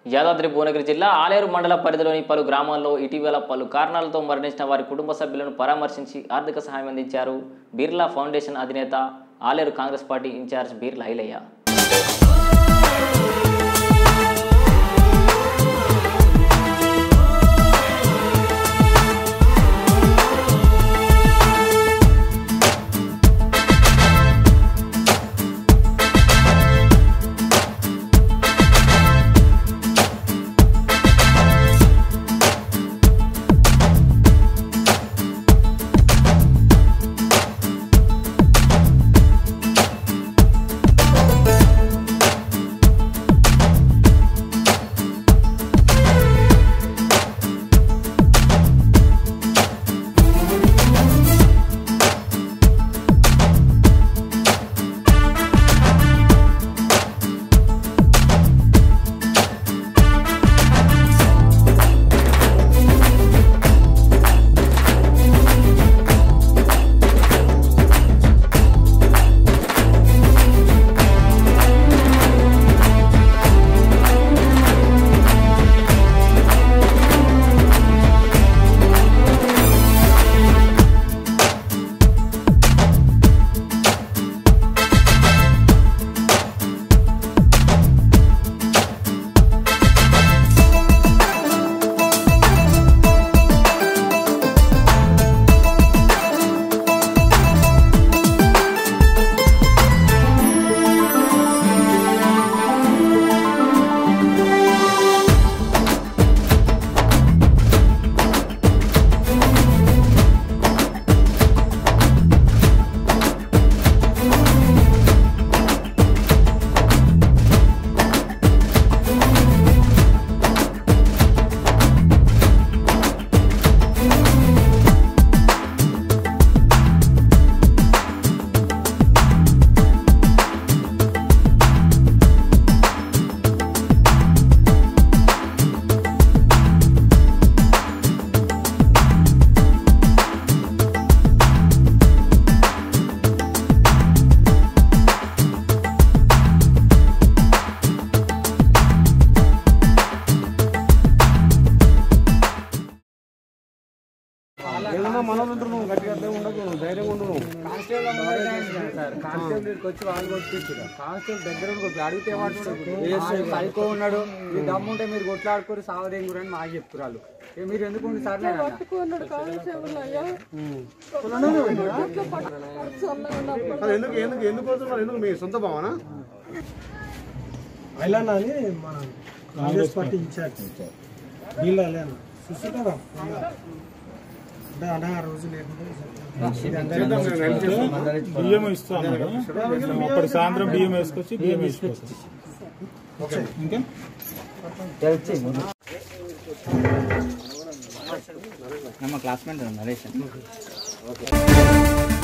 యాదాద్రి భువనగిరి జిల్లా ఆలేరు మండల పరిధిలోని పలు గ్రామాల్లో ఇటీవల పలు కారణాలతో మరణించిన వారి కుటుంబ సభ్యులను పరామర్శించి ఆర్థిక సహాయం అందించారు బిర్లా ఫౌండేషన్ అధినేత ఆలేరు కాంగ్రెస్ పార్టీ ఇన్ఛార్జ్ బీర్లా ఐలయ్య ఏదన్నా మనోళ్ళు ఉంటారు నువ్వు గట్టిగా అట్లే ఉండకు నువ్వు ధైర్యంగా ఉండు నువ్వు కానిస్టేబుల్ ఇక్కడికి వచ్చి వాళ్ళు కొట్టించారు కానిస్టేబుల్ దగ్గర ఉండి కొట్టి అడిగితే ఏమంటాడు సైకో ఉన్నాడు మీ దమ్ము ఉంటే మీరు కొట్లాడుకోరు సావదేంగురు అని మాకు చెప్తున్నారు ఏ మీరు ఎందుకు ఉండి సార్ నేను అన్నా. అది ఎందుకు ఎందుకు ఎందుకు వస్తున్నారు ఎందుకు మీ సొంత భావన ఐలానా అని మన కాంగ్రెస్ పార్టీ ఇన్ఛార్జ్ వీళ్ళు అలేనా చూస్తున్నారా అంటే అంటే ఆ రోజు బియ్యం ఇస్తాం అప్పటి సాయంత్రం బియ్యం వేసుకొచ్చి బియ్యం వేసుకొచ్చి ఇంకా ನಮ್ಮ ಕ್ಲಾಸ್ಮೇಟ್ ನರೇಶ್